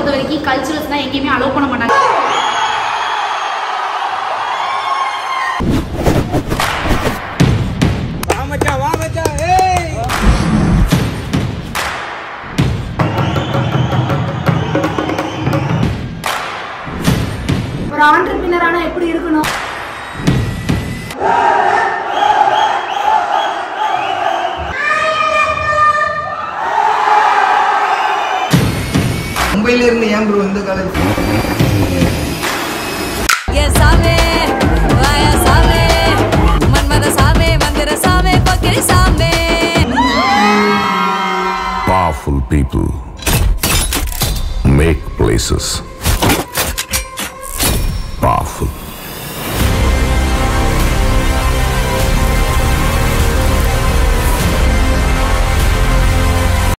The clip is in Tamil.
பொறுத்த வரைக்கும் கல்ச்சுரல்ஸ்லாம் எங்கேயுமே அலோவ் பண்ண மாட்டாங்க வா மச்சான் வா மச்சான் ஏய் ஒரு ஆண்டர்பிரினரான எப்படி இருக்கணும் மும்பையில இருந்து ஏன் ப்ரோ இந்த காலேஜ் என் சாமி வாய சாமி மன்மத சாமி மந்திர சாமி பக்கிரி சாமி Powerful people make places.